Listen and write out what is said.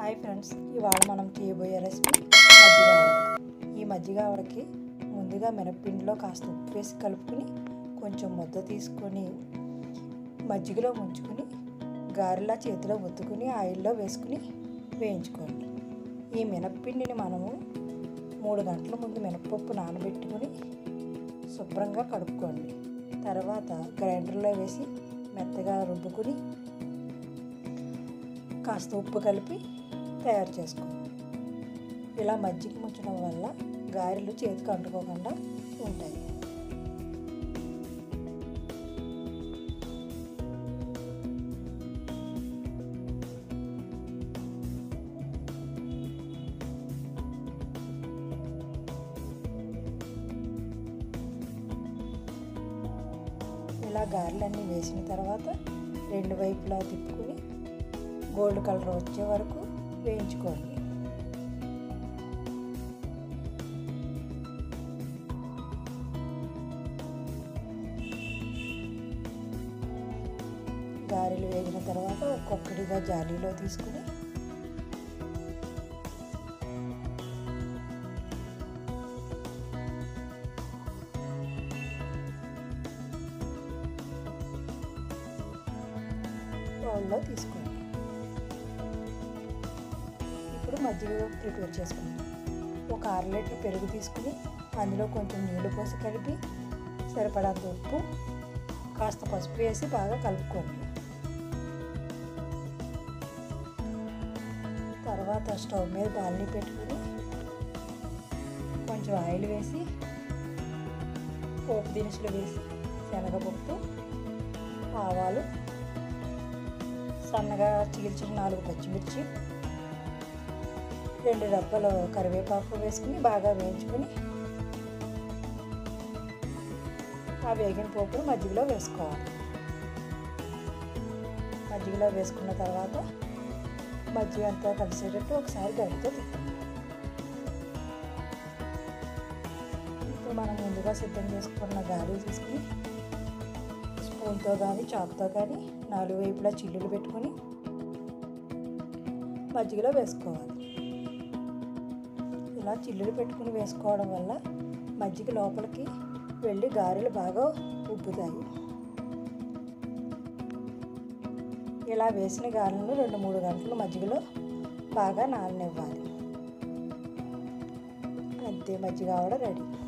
hi friends ఇవాళ మనం చేయబోయే రెసిపీ మజ్జిగ ఆవడ ఈ మజ్జిగ ఆవడకి ముందుగా మినప్పిండిలో కాస్త ఉప్పు వేసి కలుపుకొని కొంచెం ముద్ద తీసుకొని మజ్జిగలో ముంచుకొని గారెలా చేతిలో ఒత్తుకుని ఆయిల్లో వేసుకుని వేయించుకోండి ఈ మినప్పిండిని మనము మూడు గంటల ముందు మినపప్పు నానబెట్టుకుని శుభ్రంగా కడుక్కోండి తర్వాత గ్రైండర్లో వేసి మెత్తగా రుబ్బుకుని కాస్త ఉప్పు కలిపి తయారు చేసుకోండి ఇలా మజ్జిగ ముంచడం వల్ల గారెలు చేతికి అంటుకోకుండా ఉంటాయి ఇలా గారెలన్నీ వేసిన తర్వాత రెండు వైపులా తిప్పుకుని గోల్డ్ కలర్ వచ్చే వరకు వేయించుకోండి గారెలు వేగిన తర్వాత ఒక్కొక్కటిగా జాలీలో తీసుకుని బౌల్లో తీసుకోండి ఇప్పుడు మజ్జిగ ప్రిపేర్ చేసుకుందాం ఒక అర లీటర్ పెరుగు తీసుకుని అందులో కొంచెం నీళ్లు పోసి కలిపి సరిపడంత ఉప్పు కాస్త పసుపు వేసి బాగా కలుపుకోండి తర్వాత స్టవ్ మీద బాల్ని పెట్టుకుని కొంచెం ఆయిల్ వేసి పోపు దినుసులు వేసి శనగపప్పు ఆవాలు సన్నగా చీల్చిన నాలుగు పచ్చిమిర్చి రెండు డబ్బలు కరివేపాకు వేసుకుని బాగా వేయించుకుని ఆ వేగిన పోపును మజ్జిగలో వేసుకోవాలి మజ్జిగలో వేసుకున్న తర్వాత మజ్జిగ అంతా కలిసేటట్టు ఒకసారి గడితో తిప్పండి ఇప్పుడు మనం ముందుగా సిద్ధం చేసుకున్న గారెలు తీసుకుని స్పూన్తో కానీ చాకుతో కానీ నాలుగు వైపులా చిల్లులు పెట్టుకొని మజ్జిగలో వేసుకోవాలి ఇలా చిల్లులు పెట్టుకుని వేసుకోవడం వల్ల మజ్జిగ లోపలికి వెళ్ళి గారెలు బాగా ఉబ్బుతాయి ఇలా వేసిన గారెలను రెండు మూడు గంటలు మజ్జిగలో బాగా నాననివ్వాలి అంతే మజ్జిగ ఆవడ రెడీ